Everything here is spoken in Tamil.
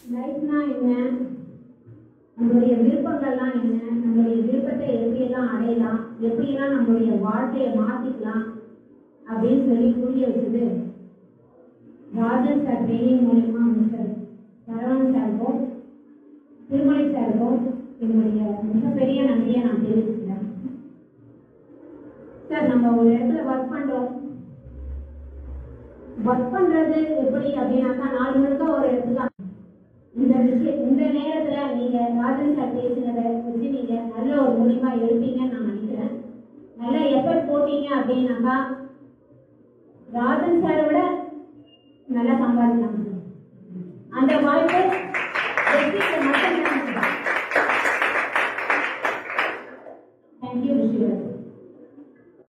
லைஃப்னா என்ன நம்மளுடைய விருப்பங்கள்லாம் என்ன நம்மளுடைய விருப்பத்தை எப்படியெல்லாம் அடையலாம் எப்படியெல்லாம் நம்மளுடைய வாழ்க்கையை மாத்திக்கலாம் அப்படின்னு சொல்லி புரிய வச்சது ராஜன் சார் ட்ரைனிங் மூலியமா மிஸ்டர் சரவணன் சாருக்கும் திருமலை சாருக்கும் என்னுடைய மிகப்பெரிய நன்றியை நான் தெரிவிச்சுக்கிறேன் சார் நம்ம ஒரு இடத்துல ஒர்க் பண்றோம் ஒர்க் பண்றது எப்படி அப்படின்னாக்கா நாலு முழுக்க ஒரு இடத்துல இந்த விஷயம் இந்த நேரத்துல நீங்க ராஜன் சார் பேசுனதை வச்சு நீங்க நல்ல ஒரு முடிவா எடுப்பீங்கன்னு நான் நினைக்கிறேன் நல்ல எஃபர்ட் போட்டீங்க அப்படின்னாக்கா ராஜன் சாரை விட நல்லா சம்பாதிக்கலாம் அந்த வாய்ப்பு வெற்றிக்கு மட்டும்தான்